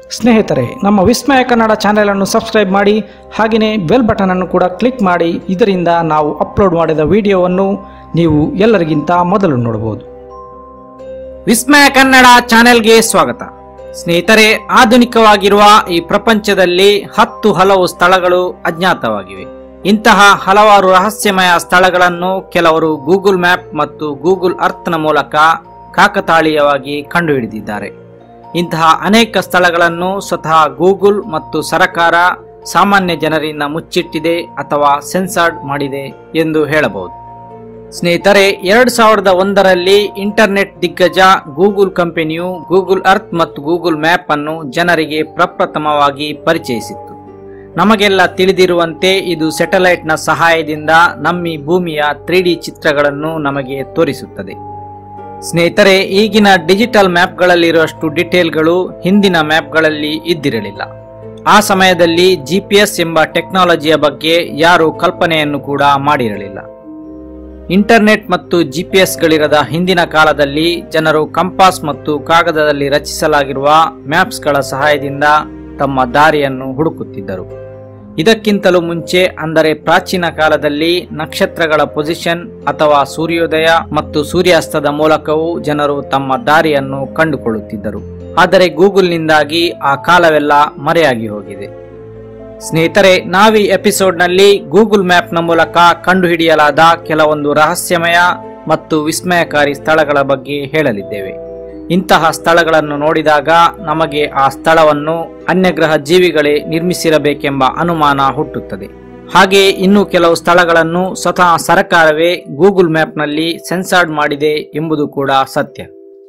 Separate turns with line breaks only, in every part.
ಸ್ನೇಹಿತರೆ ನಮ್ಮ ವಿಸ್ಮಯ ಕನ್ನಡ ಚಾನೆಲನ್ನು ಸಬ್ಸ್ಕ್ರೈಬ್ ಮಾಡಿ ಹಾಗೆಯೇ ಬೆಲ್ ಬಟನನ್ನು ಕೂಡ ಕ್ಲಿಕ್ ಮಾಡಿ ಇದರಿಂದ ನಾವು ಅಪ್ಲೋಡ್ ಮಾಡಿದ ವಿಡಿಯೋವನ್ನು ನೀವು ಎಲ್ಲರಿಗಿಂತ ಮೊದಲು ನೋಡಬಹುದು ವಿಸ್ಮಯ ಕನ್ನಡ ಚಾನೆಲ್ಗೆ ಸ್ವಾಗತ ಸ್ನೇಹಿತರೆ ಆಧುನಿಕವಾಗಿರುವ ಈ ಪ್ರಪಂಚದಲ್ಲಿ ಹತ್ತು ಹಲವು ಸ್ಥಳಗಳು ಅಜ್ಞಾತವಾಗಿವೆ ಇಂತಹ ಹಲವಾರು ರಹಸ್ಯಮಯ ಸ್ಥಳಗಳನ್ನು ಕೆಲವರು ಗೂಗಲ್ ಮ್ಯಾಪ್ ಮತ್ತು ಗೂಗಲ್ ಅರ್ಥನ ಮೂಲಕ ಕಾಕತಾಳೀಯವಾಗಿ ಕಂಡುಹಿಡಿದಿದ್ದಾರೆ ಇಂತಹ ಅನೇಕ ಸ್ಥಳಗಳನ್ನು ಸ್ವತಃ ಗೂಗಲ್ ಮತ್ತು ಸರಕಾರ ಸಾಮಾನ್ಯ ಜನರಿಂದ ಮುಚ್ಚಿಟ್ಟಿದೆ ಅಥವಾ ಸೆನ್ಸಾರ್ಡ್ ಮಾಡಿದೆ ಎಂದು ಹೇಳಬಹುದು ಸ್ನೇಹಿತರೆ ಎರಡ್ ಸಾವಿರದ ಒಂದರಲ್ಲಿ ಇಂಟರ್ನೆಟ್ ದಿಗ್ಗಜ ಗೂಗಲ್ ಕಂಪನಿಯು ಗೂಗಲ್ ಅರ್ತ್ ಮತ್ತು ಗೂಗಲ್ ಮ್ಯಾಪ್ ಅನ್ನು ಜನರಿಗೆ ಪ್ರಪ್ರಥಮವಾಗಿ ಪರಿಚಯಿಸಿತ್ತು ನಮಗೆಲ್ಲ ತಿಳಿದಿರುವಂತೆ ಇದು ಸ್ಯಾಟಲೈಟ್ನ ಸಹಾಯದಿಂದ ನಮ್ಮಿ ಭೂಮಿಯ ತ್ರೀ ಡಿ ಚಿತ್ರಗಳನ್ನು ನಮಗೆ ತೋರಿಸುತ್ತದೆ ಸ್ನೇಹಿತರೆ ಈಗಿನ ಡಿಜಿಟಲ್ ಮ್ಯಾಪ್ಗಳಲ್ಲಿರುವಷ್ಟು ಡಿಟೇಲ್ಗಳು ಹಿಂದಿನ ಮ್ಯಾಪ್ಗಳಲ್ಲಿ ಇದ್ದಿರಲಿಲ್ಲ ಆ ಸಮಯದಲ್ಲಿ ಜಿಪಿಎಸ್ ಎಂಬ ಟೆಕ್ನಾಲಜಿಯ ಬಗ್ಗೆ ಯಾರು ಕಲ್ಪನೆಯನ್ನು ಕೂಡ ಮಾಡಿರಲಿಲ್ಲ ಇಂಟರ್ನೆಟ್ ಮತ್ತು ಜಿಪಿಎಸ್ಗಳಿರದ ಹಿಂದಿನ ಕಾಲದಲ್ಲಿ ಜನರು ಕಂಪಾಸ್ ಮತ್ತು ಕಾಗದದಲ್ಲಿ ರಚಿಸಲಾಗಿರುವ ಮ್ಯಾಪ್ಸ್ಗಳ ಸಹಾಯದಿಂದ ತಮ್ಮ ದಾರಿಯನ್ನು ಹುಡುಕುತ್ತಿದ್ದರು ಇದಕ್ಕಿಂತಲೂ ಮುಂಚೆ ಅಂದರೆ ಪ್ರಾಚೀನ ಕಾಲದಲ್ಲಿ ನಕ್ಷತ್ರಗಳ ಪೊಸಿಷನ್ ಅಥವಾ ಸೂರ್ಯೋದಯ ಮತ್ತು ಸೂರ್ಯಾಸ್ತದ ಮೂಲಕವೂ ಜನರು ತಮ್ಮ ದಾರಿಯನ್ನು ಕಂಡುಕೊಳ್ಳುತ್ತಿದ್ದರು ಆದರೆ ಗೂಗಲ್ನಿಂದಾಗಿ ಆ ಕಾಲವೆಲ್ಲ ಮರೆಯಾಗಿ ಹೋಗಿದೆ ಸ್ನೇಹಿತರೆ ನಾವೀ ಎಪಿಸೋಡ್ನಲ್ಲಿ ಗೂಗಲ್ ಮ್ಯಾಪ್ನ ಮೂಲಕ ಕಂಡುಹಿಡಿಯಲಾದ ಕೆಲವೊಂದು ರಹಸ್ಯಮಯ ಮತ್ತು ವಿಸ್ಮಯಕಾರಿ ಸ್ಥಳಗಳ ಬಗ್ಗೆ ಹೇಳಲಿದ್ದೇವೆ ಇಂತಹ ಸ್ಥಳಗಳನ್ನು ನೋಡಿದಾಗ ನಮಗೆ ಆ ಸ್ಥಳವನ್ನು ಅನ್ಯಗ್ರಹ ಜೀವಿಗಳೇ ನಿರ್ಮಿಸಿರಬೇಕೆಂಬ ಅನುಮಾನ ಹುಟ್ಟುತ್ತದೆ ಹಾಗೆ ಇನ್ನು ಕೆಲವು ಸ್ಥಳಗಳನ್ನು ಸ್ವತಃ ಸರ್ಕಾರವೇ ಗೂಗಲ್ ಮ್ಯಾಪ್ನಲ್ಲಿ ಸೆನ್ಸಾರ್ಡ್ ಮಾಡಿದೆ ಎಂಬುದು ಕೂಡ ಸತ್ಯ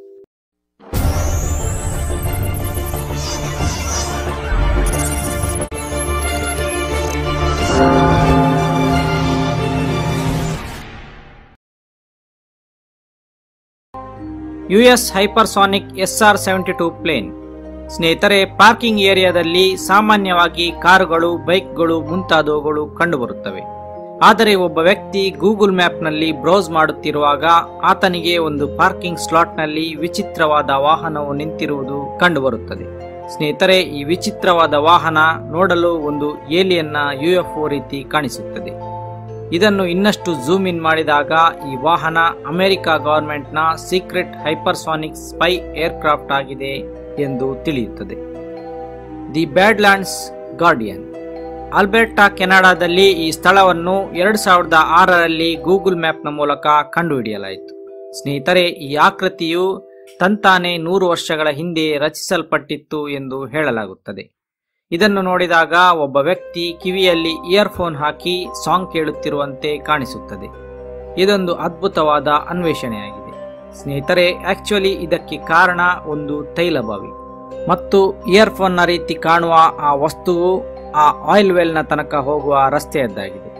US hypersonic SR seventy two plane ಸ್ನೇಹಿತರೆ ಪಾರ್ಕಿಂಗ್ ಏರಿಯಾದಲ್ಲಿ ಸಾಮಾನ್ಯವಾಗಿ ಕಾರುಗಳು ಬೈಕ್ಗಳು ಮುಂತಾದವುಗಳು ಕಂಡುಬರುತ್ತವೆ ಆದರೆ ಒಬ್ಬ ವ್ಯಕ್ತಿ ಗೂಗಲ್ ಮ್ಯಾಪ್ನಲ್ಲಿ ಬ್ರೌಸ್ ಮಾಡುತ್ತಿರುವಾಗ ಆತನಿಗೆ ಒಂದು ಪಾರ್ಕಿಂಗ್ ಸ್ಲಾಟ್ನಲ್ಲಿ ವಿಚಿತ್ರವಾದ ವಾಹನವು ನಿಂತಿರುವುದು ಕಂಡುಬರುತ್ತದೆ ಸ್ನೇಹಿತರೆ ಈ ವಿಚಿತ್ರವಾದ ವಾಹನ ನೋಡಲು ಒಂದು ಏಲಿಯನ್ನ ಯುಎಫ್ಒ ರೀತಿ ಕಾಣಿಸುತ್ತದೆ ಇದನ್ನು ಇನ್ನಷ್ಟು ಝೂಮ್ ಇನ್ ಮಾಡಿದಾಗ ಈ ವಾಹನ ಅಮೆರಿಕ ಗವರ್ಮೆಂಟ್ನ ಸೀಕ್ರೆಟ್ ಹೈಪರ್ಸಾನಿಕ್ ಸ್ಪೈ ಏರ್ಕ್ರಾಫ್ಟ್ ಆಗಿದೆ ಎಂದು ತಿಳಿಯುತ್ತದೆ ದಿ ಬ್ಯಾಡ್ಲ್ಯಾಂಡ್ಸ್ ಗಾರ್ಡಿಯನ್ ಆಲ್ಬರ್ಟಾ ಕೆನಡಾದಲ್ಲಿ ಈ ಸ್ಥಳವನ್ನು ಎರಡು ಸಾವಿರದ ಆರರಲ್ಲಿ ಗೂಗಲ್ ಮ್ಯಾಪ್ನ ಮೂಲಕ ಕಂಡುಹಿಡಿಯಲಾಯಿತು ಸ್ನೇಹಿತರೆ ಈ ಆಕೃತಿಯು ತಂತಾನೆ ನೂರು ವರ್ಷಗಳ ಹಿಂದೆ ರಚಿಸಲ್ಪಟ್ಟಿತ್ತು ಎಂದು ಹೇಳಲಾಗುತ್ತದೆ ಇದನ್ನು ನೋಡಿದಾಗ ಒಬ್ಬ ವ್ಯಕ್ತಿ ಕಿವಿಯಲ್ಲಿ ಇಯರ್ಫೋನ್ ಹಾಕಿ ಸಾಂಗ್ ಕೇಳುತ್ತಿರುವಂತೆ ಕಾಣಿಸುತ್ತದೆ ಇದೊಂದು ಅದ್ಭುತವಾದ ಅನ್ವೇಷಣೆಯಾಗಿದೆ ಸ್ನೇಹಿತರೆ ಆಕ್ಚುಲಿ ಇದಕ್ಕೆ ಕಾರಣ ಒಂದು ತೈಲಬಾವಿ ಮತ್ತು ಇಯರ್ಫೋನ್ನ ರೀತಿ ಕಾಣುವ ಆ ವಸ್ತುವು ಆ ಆಯಿಲ್ ವೆಲ್ನ ತನಕ ಹೋಗುವ ರಸ್ತೆಯದ್ದಾಗಿದೆ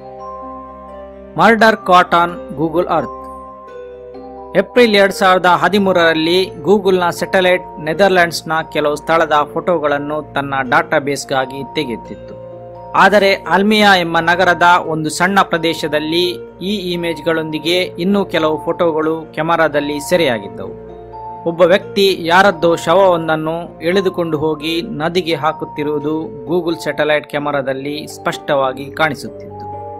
murder caught on Google Earth April ಎರಡ್ ಸಾವಿರದ ಹದಿಮೂರರಲ್ಲಿ ಗೂಗಲ್ನ ಸ್ಯಾಟಲೈಟ್ ನೆದರ್ಲ್ಯಾಂಡ್ಸ್ನ ಕೆಲವು ಸ್ಥಳದ ಫೋಟೋಗಳನ್ನು ತನ್ನ ಡಾಟಾಬೇಸ್ಗಾಗಿ ತೆಗೆಯುತ್ತಿತ್ತು ಆದರೆ ಅಲ್ಮಿಯಾ ಎಂಬ ನಗರದ ಒಂದು ಸಣ್ಣ ಪ್ರದೇಶದಲ್ಲಿ ಈ ಇಮೇಜ್ಗಳೊಂದಿಗೆ ಇನ್ನೂ ಕೆಲವು ಫೋಟೋಗಳು ಕೆಮರಾದಲ್ಲಿ ಸೆರೆಯಾಗಿದ್ದವು ಒಬ್ಬ ವ್ಯಕ್ತಿ ಯಾರದ್ದೋ ಶವವೊಂದನ್ನು ಎಳೆದುಕೊಂಡು ಹೋಗಿ ನದಿಗೆ ಹಾಕುತ್ತಿರುವುದು ಗೂಗಲ್ ಸ್ಯಾಟಲೈಟ್ ಕ್ಯಾಮರಾದಲ್ಲಿ ಸ್ಪಷ್ಟವಾಗಿ ಕಾಣಿಸುತ್ತಿತ್ತು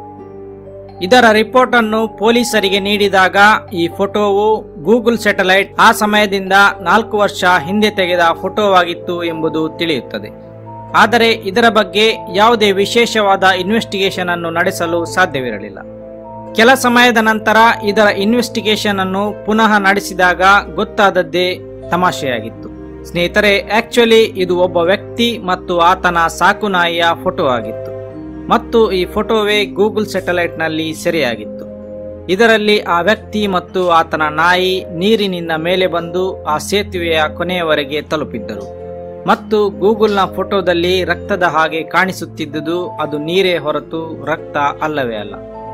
ಇದರ ರಿಪೋರ್ಟ್ ಅನ್ನು ಪೊಲೀಸರಿಗೆ ನೀಡಿದಾಗ ಈ ಫೋಟೋವು ಗೂಗಲ್ ಸ್ಯಾಟಲೈಟ್ ಆ ಸಮಯದಿಂದ ನಾಲ್ಕು ವರ್ಷ ಹಿಂದೆ ತೆಗೆದ ಫೋಟೋವಾಗಿತ್ತು ಎಂಬುದು ತಿಳಿಯುತ್ತದೆ ಆದರೆ ಇದರ ಬಗ್ಗೆ ಯಾವುದೇ ವಿಶೇಷವಾದ ಇನ್ವೆಸ್ಟಿಗೇಷನ್ ಅನ್ನು ನಡೆಸಲು ಸಾಧ್ಯವಿರಲಿಲ್ಲ ಕೆಲ ಸಮಯದ ನಂತರ ಇದರ ಇನ್ವೆಸ್ಟಿಗೇಷನ್ ಅನ್ನು ಪುನಃ ನಡೆಸಿದಾಗ ಗೊತ್ತಾದದ್ದೇ ತಮಾಷೆಯಾಗಿತ್ತು ಸ್ನೇಹಿತರೆ ಆಕ್ಚುಲಿ ಇದು ಒಬ್ಬ ವ್ಯಕ್ತಿ ಮತ್ತು ಆತನ ಸಾಕು ನಾಯಿಯ ಫೋಟೋ ಆಗಿತ್ತು ಮತ್ತು ಈ ಫೋಟೋವೇ ಗೂಗಲ್ ಸ್ಯಾಟಲೈಟ್ನಲ್ಲಿ ಸೆರೆಯಾಗಿತ್ತು ಇದರಲ್ಲಿ ಆ ವ್ಯಕ್ತಿ ಮತ್ತು ಆತನ ನಾಯಿ ನೀರಿನಿಂದ ಮೇಲೆ ಬಂದು ಆ ಸೇತುವೆಯ ಕೊನೆಯವರೆಗೆ ತಲುಪಿದ್ದರು ಮತ್ತು ಗೂಗಲ್ನ ಫೋಟೋದಲ್ಲಿ ರಕ್ತದ ಹಾಗೆ ಕಾಣಿಸುತ್ತಿದ್ದುದು ಅದು ನೀರೇ ಹೊರತು ರಕ್ತ ಅಲ್ಲವೇ ಅಲ್ಲ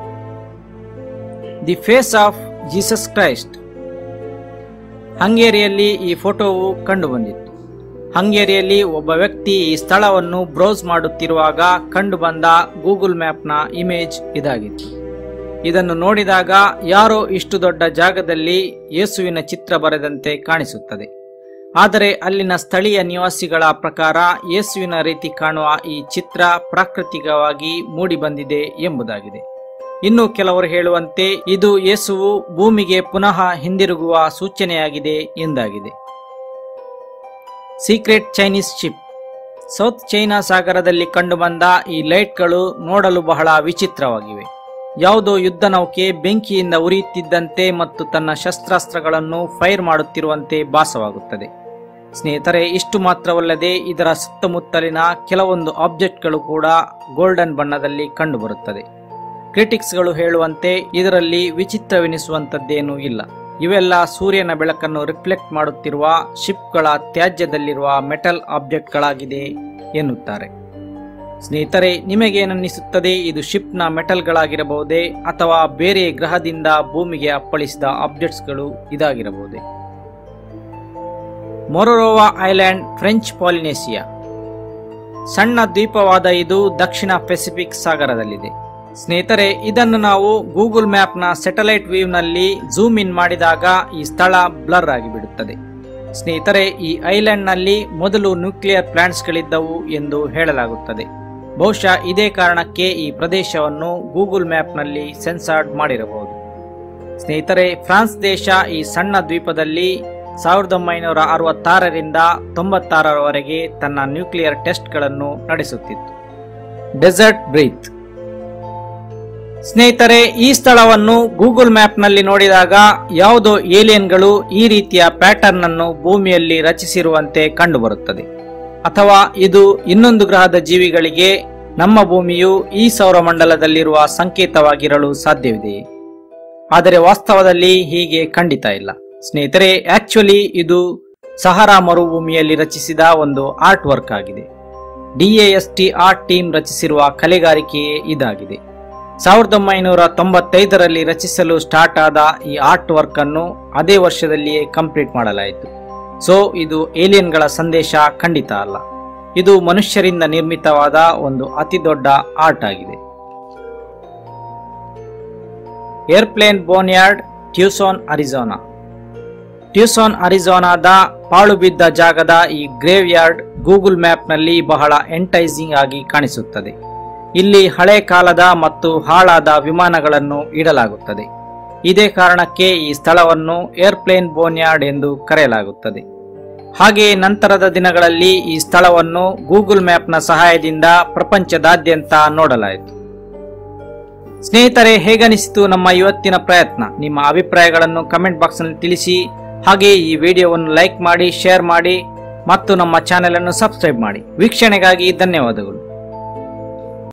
the face of Jesus Christ ಹಂಗೇರಿಯಲ್ಲಿ ಈ ಫೋಟೋವು ಕಂಡುಬಂದಿತ್ತು ಹಂಗೇರಿಯಲ್ಲಿ ಒಬ್ಬ ವ್ಯಕ್ತಿ ಈ ಸ್ಥಳವನ್ನು ಬ್ರೌಸ್ ಮಾಡುತ್ತಿರುವಾಗ ಕಂಡುಬಂದ ಗೂಗಲ್ ಮ್ಯಾಪ್ನ ಇಮೇಜ್ ಇದಾಗಿತ್ತು ಇದನ್ನು ನೋಡಿದಾಗ ಯಾರೋ ಇಷ್ಟು ದೊಡ್ಡ ಜಾಗದಲ್ಲಿ ಯೇಸುವಿನ ಚಿತ್ರ ಬರೆದಂತೆ ಕಾಣಿಸುತ್ತದೆ ಆದರೆ ಅಲ್ಲಿನ ಸ್ಥಳೀಯ ನಿವಾಸಿಗಳ ಪ್ರಕಾರ ಯೇಸುವಿನ ರೀತಿ ಕಾಣುವ ಈ ಚಿತ್ರ ಪ್ರಾಕೃತಿಕವಾಗಿ ಮೂಡಿಬಂದಿದೆ ಎಂಬುದಾಗಿದೆ ಇನ್ನು ಕೆಲವರು ಹೇಳುವಂತೆ ಇದು ಯೇಸುವು ಭೂಮಿಗೆ ಪುನಃ ಹಿಂದಿರುಗುವ ಸೂಚನೆಯಾಗಿದೆ ಎಂದಾಗಿದೆ secret Chinese ship South China ಸಾಗರದಲ್ಲಿ ಕಂಡುಬಂದ ಈ ಲೈಟ್ಗಳು ನೋಡಲು ಬಹಳ ವಿಚಿತ್ರವಾಗಿವೆ ಯಾವುದೋ ಯುದ್ಧ ನೌಕೆ ಬೆಂಕಿಯಿಂದ ಉರಿಯುತ್ತಿದ್ದಂತೆ ಮತ್ತು ತನ್ನ ಶಸ್ತ್ರಾಸ್ತ್ರಗಳನ್ನು ಫೈರ್ ಮಾಡುತ್ತಿರುವಂತೆ ಭಾಸವಾಗುತ್ತದೆ ಸ್ನೇಹಿತರೆ ಇಷ್ಟು ಮಾತ್ರವಲ್ಲದೆ ಇದರ ಸುತ್ತಮುತ್ತಲಿನ ಕೆಲವೊಂದು ಆಬ್ಜೆಕ್ಟ್ಗಳು ಕೂಡ ಗೋಲ್ಡನ್ ಬಣ್ಣದಲ್ಲಿ ಕಂಡುಬರುತ್ತದೆ ಕ್ರಿಟಿಕ್ಸ್ಗಳು ಹೇಳುವಂತೆ ಇದರಲ್ಲಿ ವಿಚಿತ್ರವೆನಿಸುವಂಥದ್ದೇನೂ ಇಲ್ಲ ಇವೆಲ್ಲ ಸೂರ್ಯನ ಬೆಳಕನ್ನು ರಿಫ್ಲೆಕ್ಟ್ ಮಾಡುತ್ತಿರುವ ಶಿಪ್ಗಳ ತ್ಯಾಜ್ಯದಲ್ಲಿರುವ ಮೆಟಲ್ ಆಬ್ಜೆಕ್ಟ್ಗಳಾಗಿದೆ ಎನ್ನುತ್ತಾರೆ ಸ್ನೇಹಿತರೆ ನಿಮಗೇನನ್ನಿಸುತ್ತದೆ ಇದು ಶಿಪ್ನ ಮೆಟಲ್ಗಳಾಗಿರಬಹುದೇ ಅಥವಾ ಬೇರೆ ಗ್ರಹದಿಂದ ಭೂಮಿಗೆ ಅಪ್ಪಳಿಸಿದ ಆಬ್ಜೆಕ್ಟ್ಸ್ಗಳು ಇದಾಗಿರಬಹುದೇ ಮೊರೊರೋವಾ ಐಲ್ಯಾಂಡ್ ಫ್ರೆಂಚ್ ಪಾಲಿನೇಸಿಯಾ ಸಣ್ಣ ದ್ವೀಪವಾದ ಇದು ದಕ್ಷಿಣ ಪೆಸಿಫಿಕ್ ಸಾಗರದಲ್ಲಿದೆ ಸ್ನೇಹಿತರೆ ಇದನ್ನು ನಾವು ಗೂಗಲ್ ಮ್ಯಾಪ್ನ ಸ್ಯಾಟಲೈಟ್ ವ್ಯೂನಲ್ಲಿ ಝೂಮ್ ಇನ್ ಮಾಡಿದಾಗ ಈ ಸ್ಥಳ ಬ್ಲರ್ ಆಗಿ ಬಿಡುತ್ತದೆ ಸ್ನೇಹಿತರೆ ಈ ಐಲ್ಯಾಂಡ್ನಲ್ಲಿ ಮೊದಲು ನ್ಯೂಕ್ಲಿಯರ್ ಪ್ಲಾಂಟ್ಸ್ಗಳಿದ್ದವು ಎಂದು ಹೇಳಲಾಗುತ್ತದೆ ಬಹುಶಃ ಇದೇ ಕಾರಣಕ್ಕೆ ಈ ಪ್ರದೇಶವನ್ನು ಗೂಗಲ್ ಮ್ಯಾಪ್ನಲ್ಲಿ ಸೆನ್ಸಾರ್ಡ್ ಮಾಡಿರಬಹುದು ಸ್ನೇಹಿತರೆ ಫ್ರಾನ್ಸ್ ದೇಶ ಈ ಸಣ್ಣ ದ್ವೀಪದಲ್ಲಿ ಸಾವಿರದ ಒಂಬೈನೂರ ಅರವತ್ತಾರರಿಂದ ತೊಂಬತ್ತಾರರವರೆಗೆ ತನ್ನ ನ್ಯೂಕ್ಲಿಯರ್ ಟೆಸ್ಟ್ಗಳನ್ನು ನಡೆಸುತ್ತಿತ್ತು ಡೆಸರ್ಟ್ ಬ್ರೀತ್ ಸ್ನೇಹಿತರೆ ಈ ಸ್ಥಳವನ್ನು ಗೂಗಲ್ ಮ್ಯಾಪ್ನಲ್ಲಿ ನೋಡಿದಾಗ ಯಾವುದೋ ಏಲಿಯನ್ಗಳು ಈ ರೀತಿಯ ಪ್ಯಾಟರ್ನ್ ಅನ್ನು ಭೂಮಿಯಲ್ಲಿ ರಚಿಸಿರುವಂತೆ ಕಂಡುಬರುತ್ತದೆ ಅಥವಾ ಇದು ಇನ್ನೊಂದು ಗ್ರಹದ ಜೀವಿಗಳಿಗೆ ನಮ್ಮ ಭೂಮಿಯು ಈ ಸೌರಮಂಡಲದಲ್ಲಿರುವ ಸಂಕೇತವಾಗಿರಲು ಸಾಧ್ಯವಿದೆಯೇ ಆದರೆ ವಾಸ್ತವದಲ್ಲಿ ಹೀಗೆ ಖಂಡಿತ ಇಲ್ಲ ಸ್ನೇಹಿತರೆ ಆಕ್ಚುಲಿ ಇದು ಸಹರಾ ಮರುಭೂಮಿಯಲ್ಲಿ ರಚಿಸಿದ ಒಂದು ಆರ್ಟ್ ವರ್ಕ್ ಆಗಿದೆ ಡಿಎಎಸ್ಟಿ ಆರ್ಟ್ ಟೀಮ್ ರಚಿಸಿರುವ ಕಲೆಗಾರಿಕೆಯೇ ಇದಾಗಿದೆ ಸಾವಿರದ ಒಂಬೈನೂರ ತೊಂಬತ್ತೈದರಲ್ಲಿ ರಚಿಸಲು ಸ್ಟಾರ್ಟ್ ಆದ ಈ ಆರ್ಟ್ ವರ್ಕ್ ಅನ್ನು ಅದೇ ವರ್ಷದಲ್ಲಿಯೇ ಕಂಪ್ಲೀಟ್ ಮಾಡಲಾಯಿತು ಸೊ ಇದು ಏಲಿಯನ್ಗಳ ಸಂದೇಶ ಖಂಡಿತ ಅಲ್ಲ ಇದು ಮನುಷ್ಯರಿಂದ ನಿರ್ಮಿತವಾದ ಒಂದು ಅತಿ ದೊಡ್ಡ ಆರ್ಟ್ ಆಗಿದೆ ಏರ್ಪ್ಲೇನ್ ಬೋನ್ಯಾರ್ಡ್ ಟ್ಯೂಸೋನ್ ಅರಿಜೋನಾ ಟ್ಯೂಸೋನ್ ಅರಿಜೋನಾದ ಪಾಳು ಬಿದ್ದ ಜಾಗದ ಈ ಗ್ರೇವ್ ಯಾರ್ಡ್ ಗೂಗಲ್ ಮ್ಯಾಪ್ನಲ್ಲಿ ಬಹಳ ಎಂಟೈಸಿಂಗ್ ಆಗಿ ಕಾಣಿಸುತ್ತದೆ ಇಲ್ಲಿ ಹಳೆ ಕಾಲದ ಮತ್ತು ಹಾಳಾದ ವಿಮಾನಗಳನ್ನು ಇಡಲಾಗುತ್ತದೆ ಇದೇ ಕಾರಣಕ್ಕೆ ಈ ಸ್ಥಳವನ್ನು ಏರ್ಪ್ಲೇನ್ ಬೋನ್ಯಾರ್ಡ್ ಎಂದು ಕರೆಯಲಾಗುತ್ತದೆ ಹಾಗೆಯೇ ನಂತರದ ದಿನಗಳಲ್ಲಿ ಈ ಸ್ಥಳವನ್ನು ಗೂಗಲ್ ಮ್ಯಾಪ್ನ ಸಹಾಯದಿಂದ ಪ್ರಪಂಚದಾದ್ಯಂತ ನೋಡಲಾಯಿತು ಸ್ನೇಹಿತರೆ ಹೇಗನಿಸಿತು ನಮ್ಮ ಇವತ್ತಿನ ಪ್ರಯತ್ನ ನಿಮ್ಮ ಅಭಿಪ್ರಾಯಗಳನ್ನು ಕಮೆಂಟ್ ಬಾಕ್ಸ್ನಲ್ಲಿ ತಿಳಿಸಿ ಹಾಗೆ ಈ ವಿಡಿಯೋವನ್ನು ಲೈಕ್ ಮಾಡಿ ಶೇರ್ ಮಾಡಿ ಮತ್ತು ನಮ್ಮ ಚಾನೆಲ್ ಅನ್ನು ಸಬ್ಸ್ಕ್ರೈಬ್ ಮಾಡಿ ವೀಕ್ಷಣೆಗಾಗಿ ಧನ್ಯವಾದಗಳು